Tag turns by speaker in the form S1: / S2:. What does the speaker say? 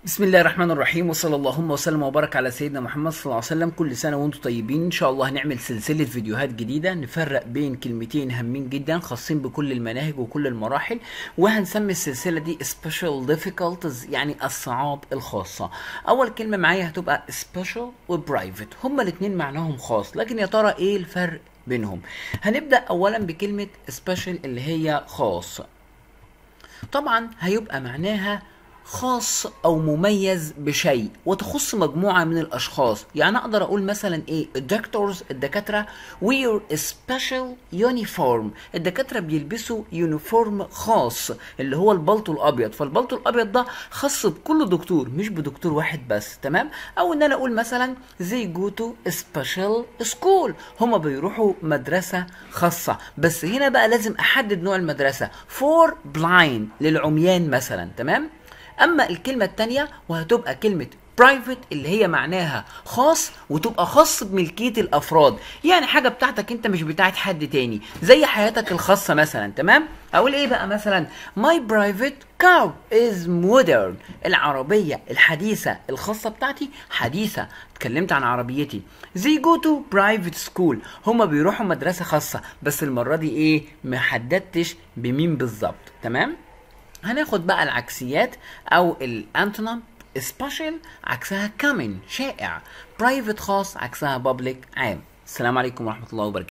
S1: بسم الله الرحمن الرحيم وصلى اللهم وسلم وبارك على سيدنا محمد صلى الله عليه وسلم كل سنه وانتم طيبين ان شاء الله هنعمل سلسله فيديوهات جديده نفرق بين كلمتين هامين جدا خاصين بكل المناهج وكل المراحل وهنسمي السلسله دي special difficulties يعني الصعاب الخاصه اول كلمه معايا هتبقى special وبرايفت هما الاثنين معناهم خاص لكن يا ترى ايه الفرق بينهم هنبدا اولا بكلمه special اللي هي خاص طبعا هيبقى معناها خاص او مميز بشيء وتخص مجموعه من الاشخاص يعني اقدر اقول مثلا ايه الدكتورز الدكاتره wear a special uniform الدكاتره بيلبسوا يونيفورم خاص اللي هو البلطو الابيض فالبلطو الابيض ده خاص بكل دكتور مش بدكتور واحد بس تمام او ان انا اقول مثلا زي جو تو سبيشال سكول هما بيروحوا مدرسه خاصه بس هنا بقى لازم احدد نوع المدرسه فور بلايند للعميان مثلا تمام اما الكلمه الثانيه وهتبقى كلمه برايفت اللي هي معناها خاص وتبقى خاص بملكيه الافراد يعني حاجه بتاعتك انت مش بتاعت حد تاني زي حياتك الخاصه مثلا تمام اقول ايه بقى مثلا my private car is modern العربيه الحديثه الخاصه بتاعتي حديثه اتكلمت عن عربيتي they go to private school هما بيروحوا مدرسه خاصه بس المره دي ايه محددتش بمين بالظبط تمام هناخد بقى العكسيات او الانتونم سبيشال عكسها كامن شائع برايفت خاص عكسها بابليك عام السلام عليكم ورحمه الله وبركاته